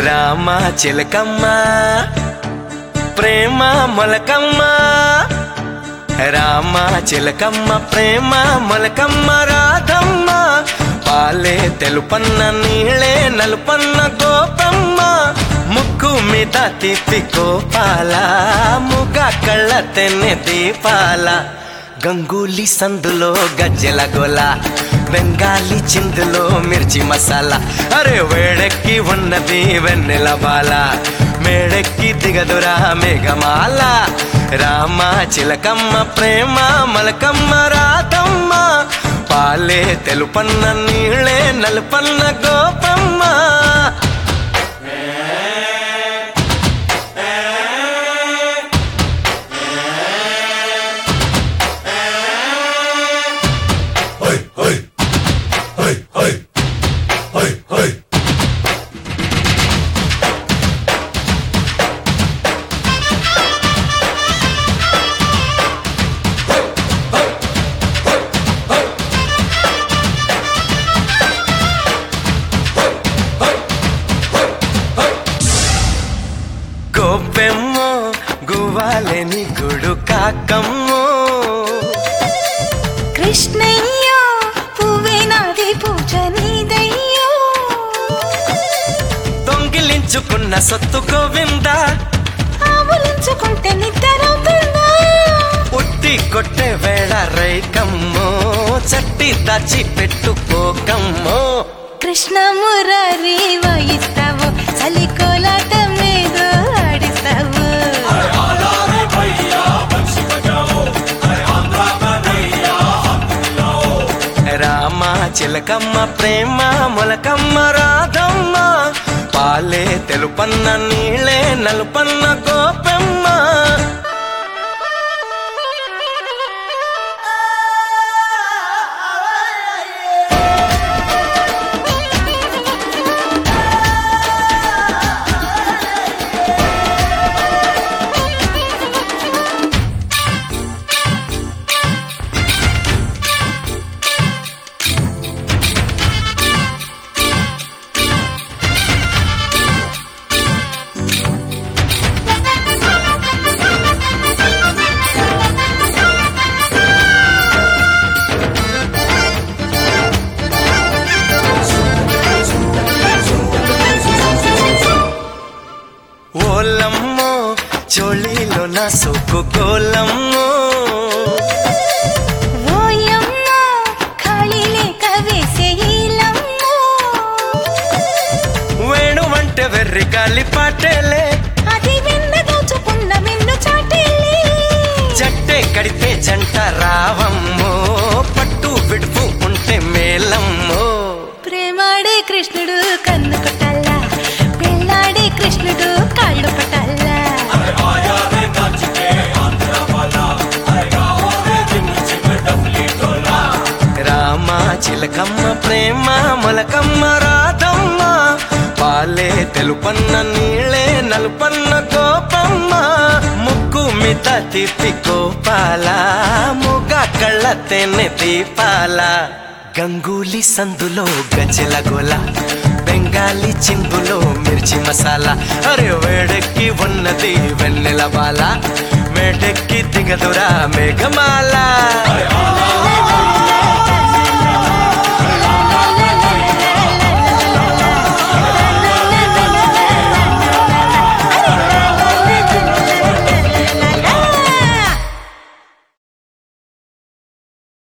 రామ చిలకమ్మ ప్రేమ మొలకమ్మ రామ చిలకమ్మ ప్రేమ మొలకమ్మ రాధమ్మ పాలే తెలుపన్న నీళ్ళే నలుపన్న గోపమ్మ ముక్కు మీద తిప్పి గోపాల ముగ కళ్ళ తెన్నె దీపాల గంగూలీ సందులో గజ్జెల గోల బెంగాలీ చిందులో మిర్చి మసాలా అరే వేడెక్కి ఉన్నది వెన్నెల బాల మేడెక్కి దిగదురా మేఘమాల రామ చిలకమ్మ ప్రేమ మలకమ్మ రాతమ్మ పాలే తెలుపన్న నీళ్ళే నలుపన్న గోపమ్మ గోపెమ్మో గువ్వాలేని గుడు కాకమ్మో కృష్ణయ్యో పువ్వే నాది పూజ నీదయ్యో దొంగిలించుకున్న సొత్తు గోవింద ఆవులించుకుంటే నిద్రవుతుందా ఉట్టి కొట్టే వేళ రైకమ్మో చట్టి దాచి పెట్టుకోకమ్మో కృష్ణ మురారి వాయిస్తావు చలి కోలాటం ఏదో ఆడిస్తావు రామ చిలకమ్మ ప్రేమ మొలకమ్మ రాధమ్మ పాలే తెలుపన్న నీళ్ళే నలుపన్న గోపెమ్మ ఓలమ్మో చోళీలో నా సోకు గోలమ్మో ఓయమ్మ ఖాళీ లేక వేసే ఈలమ్మ వేణు అంటే వెర్రి గాలి పాటేలే అది వెన్న దోచుకున్న వెన్ను చాటేలే జట్టే కడితే జంట రావమ్మో పట్టు విడుపు ఉంటే మేలమ్మో ప్రేమాడే కృష్ణుడు కన్ను కొట్టాలా పెళ్ళాడే కృష్ణుడు కాళ్ళు పట్టాలా రామ చిలకమ్మ ప్రేమ మొలకమ్మ రాధమ్మ పాలే తెలుపన్న నీళ్ళే నలుపన్న గోపమ్మ ముక్కు మిత తిప్పి గోపాల ముగ కళ్ళ తెన్నె దీపాల గంగూలీ సందులో గజల గోల బెంగాలీ చిందులో మిర్చి మసాలా అరే వేడెక్కి ఉన్నది వెన్నెల బాల మేడెక్కి దిగదురా మేఘమాల